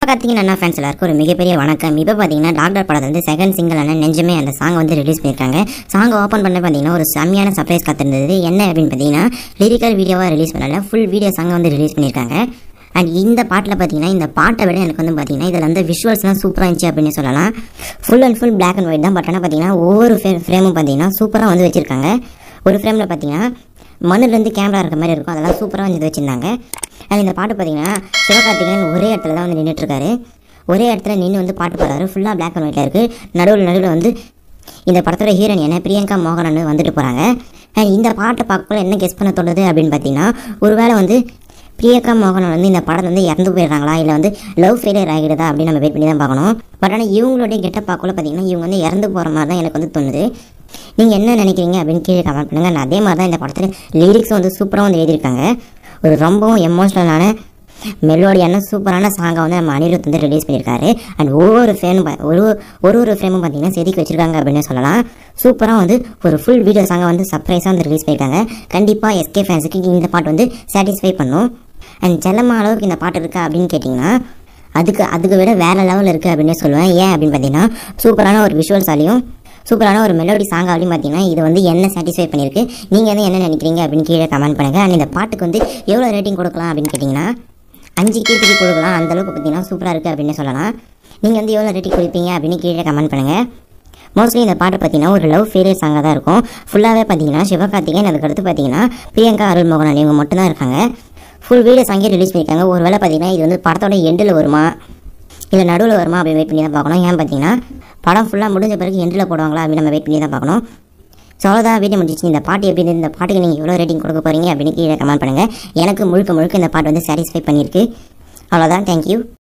பார்த்தீங்கன்னா அண்ணா ஃபேன்ஸ் எல்லாருக்கும் ஒரு மிகப்பெரிய வணக்கம் இப்போ பார்த்தீங்கன்னா டாக்டர் படத்துல வந்து செகண்ட் சிங்கிள் அண்ணன் நெஞ்சமே அந்த சாங் வந்து ரிலீஸ் பண்ணியிருக்காங்க சாங் ஓப்பன் பண்ண பார்த்தீங்கன்னா ஒரு செம்மையான சர்ப்ரைஸ் காத்திருந்தது என்ன அப்படின்னு பார்த்தீங்கன்னா லிரிக்கல் வீடியோவாக ரிலீஸ் பண்ணல ஃபுல் வீடியோ சாங் வந்து ரிலீஸ் பண்ணியிருக்காங்க அண்ட் இந்த பாட்டில் பார்த்தீங்கன்னா இந்த பாட்டை விட எனக்கு வந்து பார்த்தீங்கன்னா இதில் வந்து விஷுவல்ஸ்லாம் சூப்பராக இருந்துச்சு அப்படின்னு சொல்லலாம் full and full black and white தான் பட் ஆனால் பார்த்தீங்கன்னா ஒவ்வொரு ஃப்ரேமும் பார்த்தீங்கன்னா சூப்பராக வந்து வச்சுருக்காங்க ஒரு ஃப்ரேமில் பார்த்தீங்கன்னா மண்ணுலேருந்து கேமரா இருக்க மாதிரி இருக்கும் அதெல்லாம் சூப்பராக வந்து இது வச்சுருந்தாங்க அண்ட் இந்த பாட்டு பார்த்தீங்கன்னா சிவகார்த்திகேயன் ஒரே இடத்துல தான் வந்து நின்றுட்டு இருக்காரு ஒரே இடத்துல நின்று வந்து பாட்டு பாடுறாரு ஃபுல்லாக பிளாக் அண்ட் ஒயிட்டில் இருக்குது நடுவில் நடுவில் வந்து இந்த படத்தோட ஹீரோயின் என்ன பிரியங்கா மோகன் வந்துட்டு போகிறாங்க அண்ட் இந்த பாட்டை பார்க்கக்குள்ள என்ன கெஸ் பண்ண தோணுது அப்படின்னு பார்த்தீங்கன்னா ஒருவேளை வந்து பிரியங்கா மோகன் வந்து இந்த படத்தில் வந்து இறந்து போயிடுறாங்களா இல்லை வந்து லவ் ஃபெயிலியர் ஆகிடுதா அப்படின்னு நம்ம வெயிட் பண்ணி தான் பார்க்கணும் பட் ஆனால் இவங்களுடைய கெட்ட பார்க்கல பார்த்தீங்கன்னா இவங்க வந்து இறந்து போகிற மாதிரி தான் எனக்கு வந்து தோணுது நீங்கள் என்ன நினைக்கிறீங்க அப்படின்னு கீழே கமெண்ட் பண்ணுங்கள் நான் அதே மாதிரி தான் இந்த படத்தில் லிரிக்ஸ் வந்து சூப்பராக வந்து எழுதியிருக்காங்க ஒரு ரொம்பவும் எமோஷ்னலான மெலோடியான சூப்பரான சாங்கை வந்து நம்ம அனிருத் வந்து ரிலீஸ் பண்ணியிருக்காரு அண்ட் ஒவ்வொரு ஃப்ரேமும் ஒரு ஒரு ஒரு ஃப்ரேமும் பார்த்தீங்கன்னா செதுக்கி வச்சிருக்காங்க அப்படின்னு சொல்லலாம் சூப்பராக வந்து ஒரு ஃபுல் வீடியோ சாங்கை வந்து சர்ப்ரைஸாக வந்து ரிலீஸ் பண்ணியிருக்காங்க கண்டிப்பாக எஸ்கே ஃபேன்ஸுக்கு இந்த பாட்டு வந்து சாட்டிஸ்ஃபை பண்ணும் அண்ட் செல்லம்மா அளவுக்கு இந்த பாட்டு இருக்கா அப்படின்னு கேட்டிங்கன்னா அதுக்கு அதுக்கு விட வேறு லெவலில் இருக்குது அப்படின்னு சொல்லுவேன் ஏன் அப்படின்னு பார்த்தீங்கன்னா சூப்பரான ஒரு விஷுவல்ஸாலையும் சூப்பரான ஒரு மெலோடி சாங் அப்படின்னு பார்த்தீங்கன்னா இது வந்து என்ன சாட்டிஸ்ஃபை பண்ணியிருக்கு நீங்கள் வந்து என்ன நினைக்கிறீங்க அப்படின்னு கீழே கமெண்ட் பண்ணுங்கள் அண்ட் இந்த பாட்டுக்கு வந்து எவ்வளோ ரேட்டிங் கொடுக்கலாம் அப்படின்னு கேட்டிங்கன்னா அஞ்சு கீர்த்திக்கு கொடுக்கலாம் அந்த அளவுக்கு பார்த்தீங்கன்னா சூப்பராக இருக்குது அப்படின்னு சொல்லலாம் நீங்கள் வந்து எவ்வளோ ரேட்டிங் கொடுப்பீங்க அப்படின்னு கீழே கமெண்ட் பண்ணுங்கள் மோஸ்ட்லி இந்த பாட்டு பார்த்தீங்கன்னா ஒரு லவ் ஃபெயிலியர் சாங்காக தான் இருக்கும் ஃபுல்லாகவே பார்த்தீங்கன்னா சிவகார்த்திகேயன் அதுக்கடுத்து பார்த்தீங்கன்னா பிரியங்கா அருள் மோகன் இவங்க மட்டும்தான் இருக்காங்க ஃபுல் வீடியோ சாங்கே ரிலீஸ் பண்ணியிருக்காங்க ஒரு வேளை பார்த்தீங்கன்னா இது வந்து படத்தோட எண்டில் வருமா இல்லை நடுவில் வருமா அப்படின்னு வெயிட் பண்ணி தான் பார்க்கணும் ஏன் பார்த்தீங்கன்னா படம் ஃபுல்லாக முடிஞ்ச பிறகு எண்டில் போடுவாங்களா அப்படின்னு நம்ம வெயிட் பண்ணி தான் பார்க்கணும் ஸோ அவ்வளோதான் வீடியோ முடிஞ்சிச்சு இந்த பாட்டு எப்படி இருந்தது? இந்த பாட்டுக்கு நீங்கள் எவ்வளோ ரேட்டிங் கொடுக்க போகிறீங்க அப்படின்னு கீழே கமெண்ட் பண்ணுங்கள் எனக்கு முழுக்க முழுக்க இந்த பாட்டு வந்து சாட்டிஸ்ஃபை பண்ணியிருக்கு அவ்வளோதான் தேங்க்யூ